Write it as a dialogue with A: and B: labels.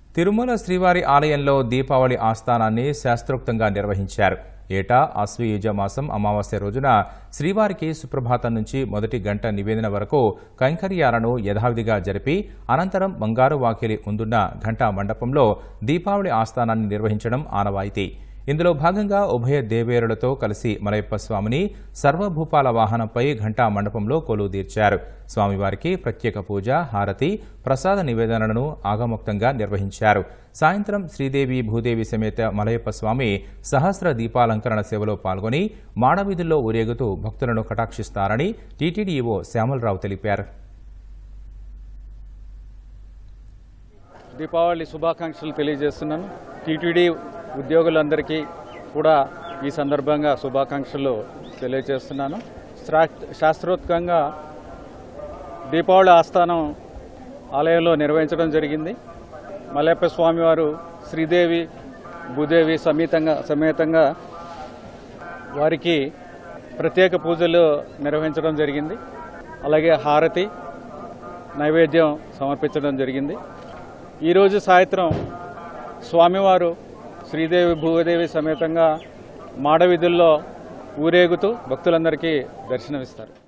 A: తిరుమల శ్రీవారి ఆలయంలో దీపావళి ఆస్థానాన్ని శాస్త్రోక్తంగా నిర్వహించారు ఏటా ఆశ్వయుజ మాసం అమావాస్య రోజున శ్రీవారికి సుప్రభాతం నుంచి మొదటి గంట నివేదన వరకు కైంకర్యాలను యథావిధిగా జరిపి అనంతరం బంగారు వాకిలి ముందున్న ఘంటా మండపంలో దీపావళి ఆస్థానాన్ని నిర్వహించడం ఆనవాయితీ ఇందులో భాగంగా ఉభయ దేవేరులతో కలిసి మలయప్ప స్వామిని సర్వభూపాల వాహనంపై ఘంటా మండపంలో కొలువు తీర్చారు స్వామివారికి ప్రత్యేక పూజ హారతి ప్రసాద నివేదనలను ఆగమోక్తంగా నిర్వహించారు సాయంత్రం శ్రీదేవి భూదేవి సమేత మలయప్ప స్వామి సహస్ర దీపాలంకరణ సేవలో పాల్గొని మాడవీధుల్లో ఊరేగుతూ భక్తులను కటాక్షిస్తారని టీటీడీఈఓ శ్యామలరావు తెలిపారు
B: దీపావళి శుభాకాంక్షలు తెలియజేస్తున్నాను టీటీడీ ఉద్యోగులందరికీ కూడా ఈ సందర్భంగా శుభాకాంక్షలు తెలియజేస్తున్నాను శా- శాస్త్రోత్కంగా దీపావళి ఆస్థానం ఆలయంలో నిర్వహించడం జరిగింది మలయప్ప స్వామివారు శ్రీదేవి భూదేవి సమేతంగా సమేతంగా వారికి ప్రత్యేక పూజలు నిర్వహించడం జరిగింది అలాగే హారతి నైవేద్యం సమర్పించడం జరిగింది ఈరోజు సాయంత్రం స్వామివారు శ్రీదేవి భూదేవి సమేతంగా మాడవీధుల్లో ఊరేగుతూ భక్తులందరికీ దర్శనమిస్తారు